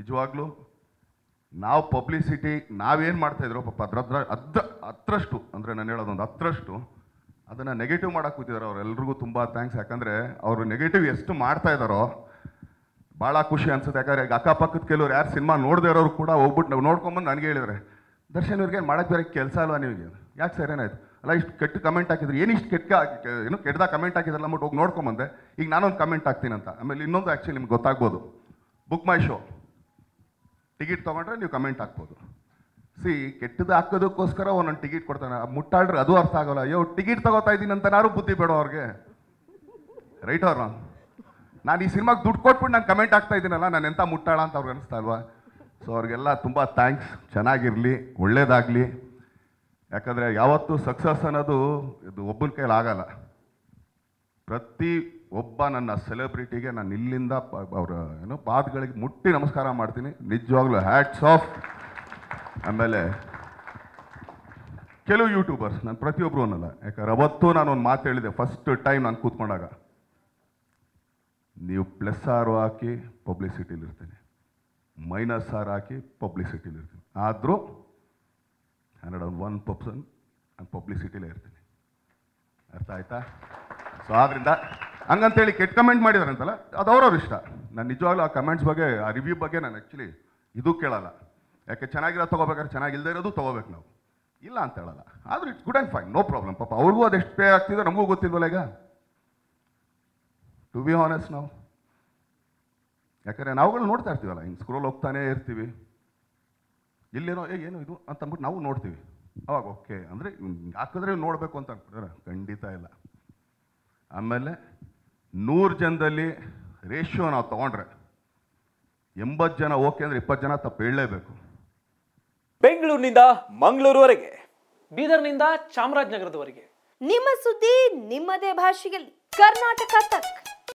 ನಿಜವಾಗ್ಲೂ ನಾವು ಪಬ್ಲಿಸಿಟಿ ನಾವೇನು ಮಾಡ್ತಾ ಇದ್ರು ಪಾಪ ಅದ್ರ ಹತ್ರ ಅದ್ರ ಹತ್ರಷ್ಟು ಅಂದರೆ ನಾನು ಹೇಳೋದೊಂದು ಹತ್ರಷ್ಟು ಅದನ್ನು ನೆಗೆಟಿವ್ ಮಾಡಕ್ಕೆ ಕೂತಿದ್ದಾರೆ ಅವರೆಲ್ರಿಗೂ ತುಂಬ ಥ್ಯಾಂಕ್ಸ್ ಯಾಕಂದರೆ ಅವರು ನೆಗೆಟಿವ್ ಎಷ್ಟು ಮಾಡ್ತಾ ಇದ್ದಾರೋ ಭಾಳ ಖುಷಿ ಅನ್ಸುತ್ತೆ ಯಾಕಂದ್ರೆ ಈಗ ಅಕ್ಕಪಕ್ಕದ ಕೆಲವ್ರು ಯಾರು ಸಿನಿಮಾ ನೋಡದೇ ಇರೋರು ಕೂಡ ಹೋಗ್ಬಿಟ್ಟು ನಾವು ನೋಡ್ಕೊಂಬಂದು ನನಗೆ ಹೇಳಿದ್ರೆ ದರ್ಶನ್ ಇವ್ರಿಗೆ ಮಾಡಕ್ಕೆ ಬೇರೆ ಕೆಲಸ ಅಲ್ವಾ ನಿಮಗೆ ಯಾಕೆ ಸರ್ ಏನಾಯ್ತು ಅಲ್ಲ ಇಷ್ಟು ಕೆಟ್ಟ ಕಮೆಂಟ್ ಹಾಕಿದ್ರು ಏನು ಇಷ್ಟು ಕೆಟ್ಟ ಏನು ಕೆಟ್ಟದಾಗ ಕಮೆಂಟ್ ಹಾಕಿದ್ರಲ್ಲ ಅಂದ್ಬಿಟ್ಟು ಹೋಗಿ ನೋಡ್ಕೊಂಬಂದೆ ಈಗ ನಾನೊಂದು ಕಮೆಂಟ್ ಹಾಕ್ತೀನಂತ ಆಮೇಲೆ ಇನ್ನೊಂದು ಆ್ಯಕ್ಚುಲಿ ನಿಮ್ಗೆ ಗೊತ್ತಾಗ್ಬೋದು ಬುಕ್ ಮೈ ಶೋ ಟಿಕೆಟ್ ತೊಗೊಂಡ್ರೆ ನೀವು ಕಮೆಂಟ್ ಹಾಕ್ಬೋದು ಸಿ ಕೆಟ್ಟದ್ದು ಹಾಕೋದಕ್ಕೋಸ್ಕರ ಒಂದೊಂದು ಟಿಕೆಟ್ ಕೊಡ್ತಾನೆ ಆ ಮುಟ್ಟಾಡ್ರೆ ಅದು ಅರ್ಥ ಆಗೋಲ್ಲ ಅಯ್ಯೋ ಟಿಕೆಟ್ ತಗೋತಾ ಇದ್ದೀನಿ ಅಂತ ಯಾರು ಬುದ್ಧಿ ಬೇಡ ಅವ್ರಿಗೆ ರೈಟ್ ಅವ್ರ ನಾನು ಈ ಸಿನಿಮಾಗೆ ದುಡ್ಡು ಕೊಟ್ಬಿಟ್ಟು ನಾನು ಕಮೆಂಟ್ ಆಗ್ತಾ ಇದ್ದೀನಲ್ಲ ನಾನು ಎಂಥ ಮುಟ್ಟಾಳ ಅಂತ ಅವ್ರಿಗೆ ಅನಿಸ್ತಾ ಅಲ್ವಾ ಸೊ ಅವ್ರಿಗೆಲ್ಲ ತುಂಬ ಥ್ಯಾಂಕ್ಸ್ ಚೆನ್ನಾಗಿರಲಿ ಒಳ್ಳೇದಾಗಲಿ ಯಾಕಂದರೆ ಯಾವತ್ತೂ ಸಕ್ಸಸ್ ಅನ್ನೋದು ಇದು ಒಬ್ಬನ ಕೈಲಿ ಆಗಲ್ಲ ಪ್ರತಿ ಒಬ್ಬ ನನ್ನ ಸೆಲೆಬ್ರಿಟಿಗೆ ನಾನು ಇಲ್ಲಿಂದ ಪ- ಅವರ ಏನೋ ಪಾದಗಳಿಗೆ ಮುಟ್ಟಿ ನಮಸ್ಕಾರ ಮಾಡ್ತೀನಿ ನಿಜವಾಗ್ಲೂ ಹ್ಯಾಟ್ಸ್ ಆಫ್ ಆಮೇಲೆ ಕೆಲವು ಯೂಟ್ಯೂಬರ್ಸ್ ನಾನು ಪ್ರತಿಯೊಬ್ಬರು ಅನ್ನಲ್ಲ ಯಾಕಂದ್ರೆ ಅವತ್ತು ನಾನು ಒಂದು ಮಾತು ಹೇಳಿದೆ ಫಸ್ಟ್ ಟೈಮ್ ನಾನು ಕೂತ್ಕೊಂಡಾಗ ನೀವು ಪ್ಲಸ್ ಆರು ಹಾಕಿ ಪಬ್ಲಿಸಿಟಿಲಿ ಇರ್ತೀನಿ ಮೈನಸ್ ಆರು ಹಾಕಿ ಪಬ್ಲಿಸಿಟಿಲಿ ಇರ್ತೀನಿ ಆದರೂ ಹಂಡ್ರೆಡ್ ಆನ್ ಒನ್ ಪರ್ಸನ್ ನಾನು ಪಬ್ಲಿಸಿಟಿಲೇ ಇರ್ತೀನಿ ಅರ್ಥ ಆಯ್ತಾ ಸೊ ಆದ್ರಿಂದ ಹಂಗಂತೇಳಿ ಕೆಟ್ಟ ಕಮೆಂಟ್ ಮಾಡಿದಾರೆ ಅಂತಲ್ಲ ಅದು ಅವ್ರವ್ರ ಇಷ್ಟ ನಾನು ನಿಜವಾಗ್ಲೂ ಆ ಕಮೆಂಟ್ಸ್ ಬಗ್ಗೆ ಆ ರಿವ್ಯೂ ಬಗ್ಗೆ ನಾನು ಆ್ಯಕ್ಚುಲಿ ಇದು ಕೇಳಲ್ಲ ಯಾಕೆ ಚೆನ್ನಾಗಿರೋ ತೊಗೋಬೇಕಾದ್ರೆ ಚೆನ್ನಾಗಿಲ್ಲದೆ ಇರೋದು ತೊಗೋಬೇಕು ನಾವು ಇಲ್ಲ ಅಂತ ಹೇಳಲ್ಲ ಆದ್ರೂ it's good and fine no problem ಪಾಪ ಅವ್ರಿಗೂ ಅದೆಷ್ಟು ಪೇ ಆಗ್ತಿದೆ ನಮಗೂ ಗೊತ್ತಿಲ್ವಲ್ಲ ಈಗ ಟು ಬಿ ಆನೆಸ್ಟ್ ನಾವು ಯಾಕಂದರೆ ನಾವುಗಳು ನೋಡ್ತಾ ಇರ್ತೀವಲ್ಲ ಹಿಂಗೆ ಸ್ಕ್ರೋಲ್ ಹೋಗ್ತಾನೇ ಇರ್ತೀವಿ ಇಲ್ಲೇನೋ ಏ ಏನು ಇದು ಅಂತ ಅಂದ್ಬಿಟ್ಟು ನಾವು ನೋಡ್ತೀವಿ ಅವಾಗ ಓಕೆ ಅಂದರೆ ಹಾಕಿದ್ರೆ ನೋಡಬೇಕು ಅಂತ ಅನ್ಕೊಂಡ್ರೆ ಖಂಡಿತ ಇಲ್ಲ ಆಮೇಲೆ ನೂರು ಜನದಲ್ಲಿ ರೇಷಿಯೋ ನಾವು ತೊಗೊಂಡ್ರೆ ಎಂಬತ್ತು ಜನ ಓಕೆ ಅಂದರೆ ಇಪ್ಪತ್ತು ಜನ ತಪ್ಪು ಹೇಳಲೇಬೇಕು ಬೆಂಗಳೂರಿನಿಂದ ಮಂಗಳೂರುವರೆಗೆ ಬೀದರ್ನಿಂದ ಚಾಮರಾಜನಗರದವರೆಗೆ ನಿಮ್ಮ ಸುದ್ದಿ ನಿಮ್ಮದೇ ಭಾಷೆಯಲ್ಲಿ ಕರ್ನಾಟಕ ತಕ್